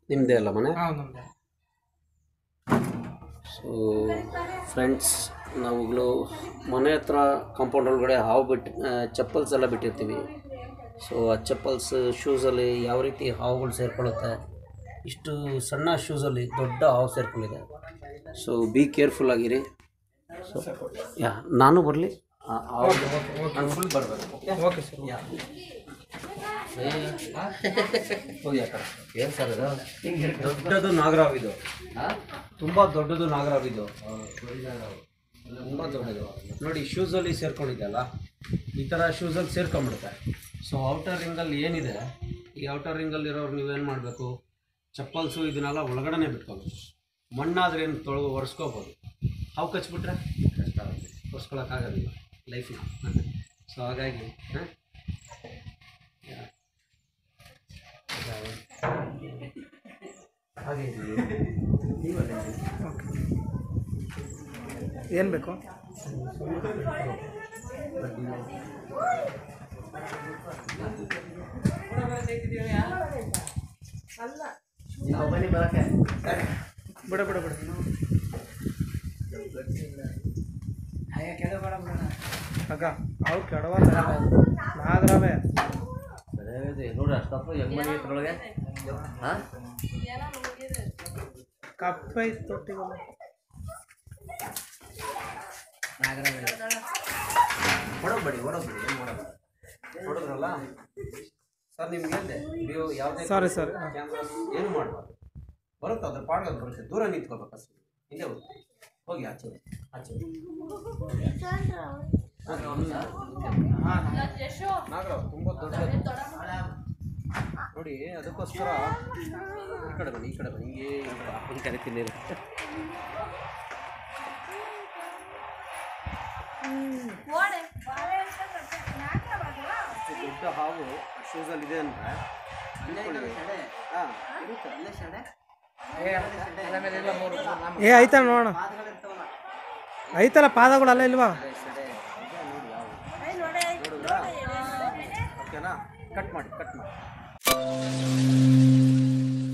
ನಿಮ್ಮದೇ ಅಲ್ಲ ಮನೆ ಹಾಂ ನಮ್ದು ಸೊ ಫ್ರೆಂಡ್ಸ್ ನಾವುಗಳು ಮನೆ ಹತ್ರ ಕಾಂಪೌಂಡ್ ಒಳಗಡೆ ಹಾವು ಬಿಟ್ಟು ಚಪ್ಪಲ್ಸ್ ಎಲ್ಲ ಬಿಟ್ಟಿರ್ತೀವಿ ಸೊ ಆ ಚಪ್ಪಲ್ಸ್ ಶೂಸಲ್ಲಿ ಯಾವ ರೀತಿ ಹಾವುಗಳು ಸೇರ್ಕೊಳ್ಳುತ್ತೆ ಇಷ್ಟು ಸಣ್ಣ ಶೂಸಲ್ಲಿ ದೊಡ್ಡ ಹಾವು ಸೇರ್ಕೊಂಡಿದೆ ಸೊ ಬಿ ಕೇರ್ಫುಲ್ ಆಗಿರಿ ಸೊ ಯಾ ನಾನು ಬರಲಿ ನಾನು ಫುಲ್ ಬರಬೇಕು ಓಕೆ ಸರ್ ಯಾ ಹೋಗಿ ಆ ಕಡೆ ಏನು ಸರ್ ಇದು ದೊಡ್ಡದು ನಾಗರಾವ್ ಇದು ತುಂಬ ದೊಡ್ಡದು ನಾಗರಾವ್ ಇದು ತುಂಬ ದೊಡ್ಡದು ನೋಡಿ ಶೂಸಲ್ಲಿ ಸೇರ್ಕೊಂಡಿದ್ದಲ್ಲ ಈ ಥರ ಶೂಸಲ್ಲಿ ಸೇರ್ಕೊಂಡ್ಬಿಡುತ್ತೆ ಸೊ ಔಟರ್ ರಿಂಗಲ್ಲಿ ಏನಿದೆ ಈ ಔಟರ್ ರಿಂಗಲ್ಲಿ ಇರೋರು ನೀವೇನು ಮಾಡಬೇಕು ಚಪ್ಪಲ್ಸು ಇದನ್ನೆಲ್ಲ ಒಳಗಡೆನೆ ಬಿಟ್ಕೋಬೇಕು ಮಣ್ಣಾದ್ರೆ ಏನು ತೊಳೆದು ಒರೆಸ್ಕೋಬೋದು ಹಾವು ಕಚ್ಬಿಟ್ರೆ ಕಷ್ಟ ಆಗುತ್ತೆ ಒರೆಸ್ಕೊಳಕ್ಕಾಗೋದಿಲ್ಲ ಲೈಫ್ನ ಸೊ ಹಾಗಾಗಿ ಹಾಂ ಹಾಗೆ ನೀವಲ್ಲೇ ಏನು ಬೇಕು ನಾವು ಬನ್ನಿ ಬರೋಕ್ಕೆ ಬಿಡ ಬಿಡ ಬಿಡ ಅಕ್ಕ ಅವು ಕೆಡವಲ್ಲ ನಾಗರಾವೆ ಅದೇ ಇದೆ. ನೋಡ್ರಿ ಅಷ್ಟಪ್ಪ ಹೆಂಗ್ ಮನೆ ಇದ್ರೊಳಗೆ ಹಾಂ ಕಪ್ಪೆ ಐತೆ ತೊಟ್ಟಿಗಲ್ಲ ಹೊಡೋಗ್ಬೇಡಿ ಹೊಡೋಗ್ಬೇಡಿ ಏನು ಮಾಡಲ್ಲ ಹೊಡೆದ್ರಲ್ಲ ಸರ್ ನಿಮ್ಗೆ ಹೇಳಿದೆ ನೀವು ಯಾವುದೇ Sorry, sir. ಕ್ಯಾಮ್ರಾ ಏನು ಮಾಡಬಾರ್ದು ಬರುತ್ತೆ ಅದ್ರ ಪಾಡ್ಗೆ ಅದು ಬರುತ್ತೆ ದೂರ ನಿಂತ್ಕೋಬೇಕು ಅಷ್ಟೇ ಹಿಂದೆ ಹೋಗಿ ಹೋಗಿ ಆಚೆ ಹೋಗಿ ಆಚೆ ಹೋಗಿ ನಾಗರಾವ್ ತುಂಬ ದೊಡ್ಡದು ನೋಡಿ ಅದಕ್ಕೋಸ್ಕರ ಈ ಕಡೆ ಬನ್ನಿ ಈ ಕಡೆ ಬನ್ನಿ ಹಿಂಗೆ ಅಪ್ಪನ ಕರಿತೀನಿ ಇರು. ಅಷ್ಟು ದೊಡ್ಡ ಹಾವು ಶೂಸಲ್ಲಿ ಇದೆ ಅಂದರೆ ಹಾಂ ಏ ಐತಲ್ಲ ನೋಡೋಣ ಐತಲ್ಲ ಪಾದಗಳೆಲ್ಲ ಇಲ್ವಾ ಓಕೆನಾ ಕಟ್ ಮಾಡಿ ಕಟ್ ಮಾಡಿ